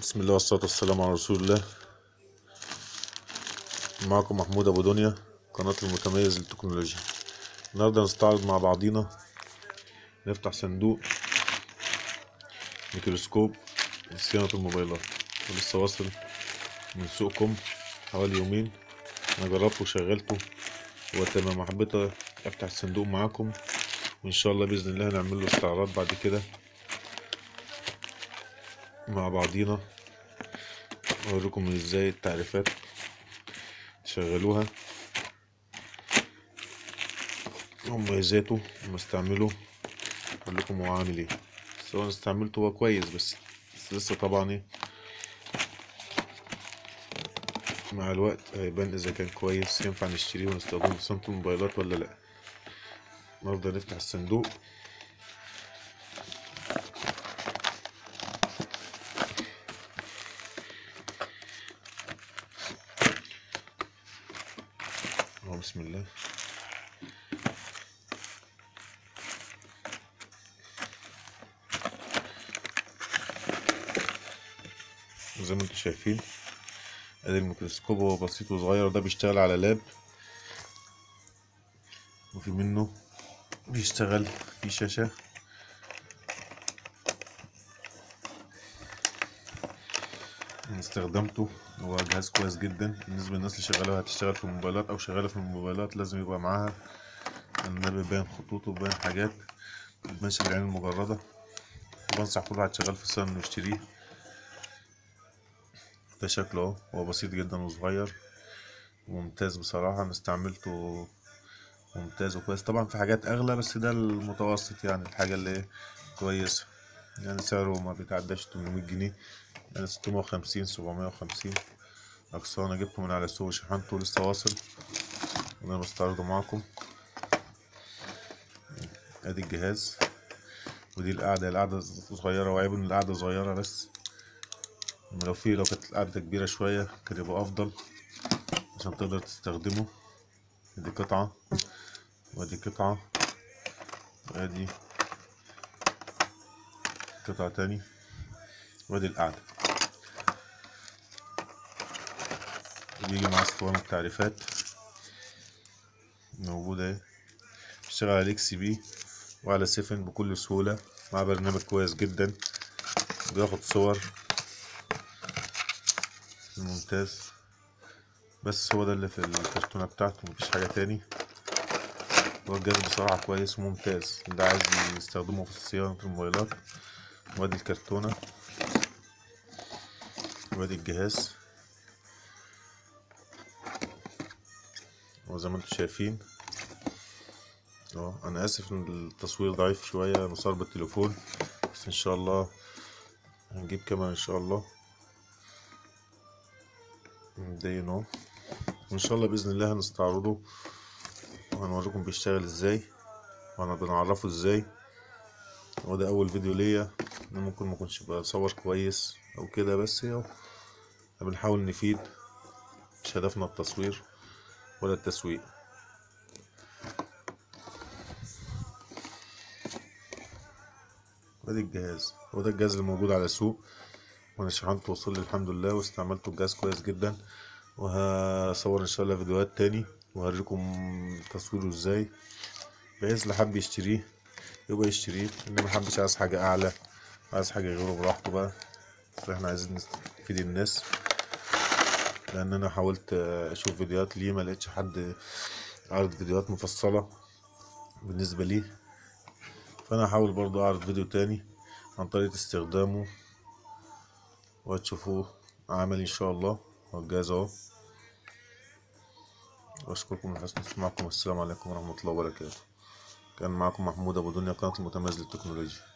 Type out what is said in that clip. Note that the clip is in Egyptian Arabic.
بسم الله والصلاة والسلام على رسول الله معكم محمود أبو دنيا قناة المتميز للتكنولوجيا النهاردة نستعرض مع بعضينا نفتح صندوق ميكروسكوب لصيانة الموبايلات ولسه واصل من سوقكم حوالي يومين أنا جربته وشغلته هو تمام حبيت أفتح الصندوق معاكم وإن شاء الله بإذن الله هنعمل له استعراض بعد كده مع بعضينا اوريكم ازاي التعريفات تشغلوها ومميزاته لما استعمله اقول لكم هو عامل ايه سواء استعملته هو كويس بس, بس لسه طبعا ايه مع الوقت هيبان اذا كان كويس ينفع نشتريه ونستخدمه في صنع الموبايلات ولا لا نفضل نفتح الصندوق اهو بسم الله زي ما انتم شايفين ادي الميكروسكوب هو بسيط وصغير ده بيشتغل على لاب وفي منه بيشتغل في شاشة أنا استخدمته هو جهاز كويس جدا بالنسبة للناس اللي شغالة هتشتغل في الموبايلات أو شغالة في الموبايلات لازم يبقى معاها لأن ده بيبان خطوط وبيبان حاجات متبانش بالعين المجردة وبنصح كل واحد شغال في الصيانة إنه يشتريه ده شكله اهو هو بسيط جدا وصغير وممتاز بصراحة أنا استعملته ممتاز وكويس طبعا في حاجات أغلى بس ده المتوسط يعني الحاجة اللي كويسة يعني سعره ما بيتعداش 800 جنيه يعني 650 750 أقصى أنا جبته من على السوق وشحنته لسه واصل وأنا بستعرضه معاكم أدي الجهاز ودي القعدة القعدة صغيرة وعيب إن القعدة صغيرة بس لو في لو كانت القعدة كبيرة شوية كان يبقى أفضل عشان تقدر تستخدمه دي قطعة وادي قطعة وادي قطعة تاني وادي القعدة بيجي مع اسطوانة التعريفات موجودة اهي بيشتغل على الاكس بي وعلى سيفن بكل سهولة مع برنامج كويس جدا بياخد صور ممتاز بس هو ده اللي في الكرتونة بتاعته مفيش حاجة تاني هو الجهاز بصراحة كويس وممتاز اللي عايز يستخدمه في صيانة الموبايلات وادي الكرتونة وادي الجهاز وزي ما انتم شايفين اه انا اسف ان التصوير ضعيف شوية مصور بالتليفون بس ان شاء الله هنجيب كاميرا ان شاء الله مبدئيا اهو وان شاء الله باذن الله هنستعرضه وهنوريكم بيشتغل ازاي وهنعرفه ازاي هو ده اول فيديو ليا انا ممكن ما كنتش بصور كويس او كده بس اهو بنحاول نفيد مش هدفنا التصوير ولا التسويق ادي الجهاز هو ده الجهاز اللي موجود على السوق وانا شحنته وصل لي الحمد لله واستعملته الجهاز كويس جدا وهصور ان شاء الله فيديوهات تاني وهوريكم تصويره ازاي بحيث اللي حب يشتريه يبقى يشتريه اللي محبش عايز حاجة اعلى عايز حاجة غيره براحته بقى بس احنا عايزين نفيد الناس لان انا حاولت اشوف فيديوهات ليه ما لقيتش حد عرض فيديوهات مفصلة بالنسبة ليه فانا هحاول برضو اعرض فيديو تاني عن طريقة استخدامه وهتشوفوه عمل ان شاء الله والجهاز اهو واشكركم لحسن استماعكم والسلام عليكم ورحمة الله وبركاته كان معكم محمود ابو دنيا قناة المتميز للتكنولوجيا